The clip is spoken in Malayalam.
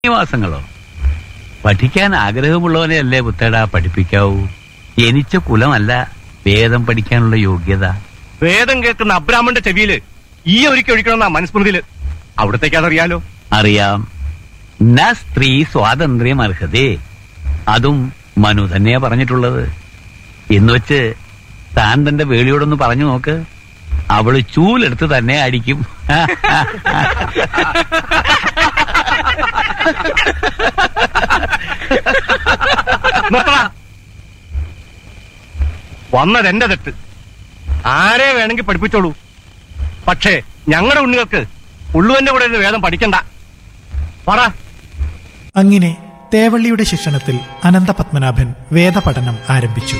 നിവാസങ്ങളോ പഠിക്കാൻ ആഗ്രഹമുള്ളവനെ അല്ലേ പുത്തേടാ പഠിപ്പിക്കാവൂ ജനിച്ച കുലമല്ല വേദം പഠിക്കാനുള്ള യോഗ്യത വേദം കേൾക്കുന്ന അബ്രാഹ്മന്റെ ചെവിയില് ഈ ഒരിക്കൽ ഒഴിക്കണമെന്നാ മനുസ്മൃതിയില് അവിടത്തേക്ക് അതറിയാലോ അറിയാം ന സ്ത്രീ സ്വാതന്ത്ര്യം അർഹതേ അതും മനു തന്നെയാ പറഞ്ഞിട്ടുള്ളത് എന്ന് വെച്ച് താൻ തന്റെ വേളിയോടൊന്ന് പറഞ്ഞു നോക്ക് അവള് ചൂലെടുത്ത് തന്നെ അടിക്കും നിർത്തടാ. വന്നത് എന്റെ തെറ്റ് ആരെ വേണമെങ്കിൽ പഠിപ്പിച്ചോളൂ പക്ഷേ ഞങ്ങളുടെ ഉണ്ണികൾക്ക് ഉള്ളുവന്റെ കൂടെ ഇരുന്ന് വേദം പഠിക്കണ്ട പറ അങ്ങനെ തേവള്ളിയുടെ ശിക്ഷണത്തിൽ അനന്തപത്മനാഭൻ വേദപഠനം ആരംഭിച്ചു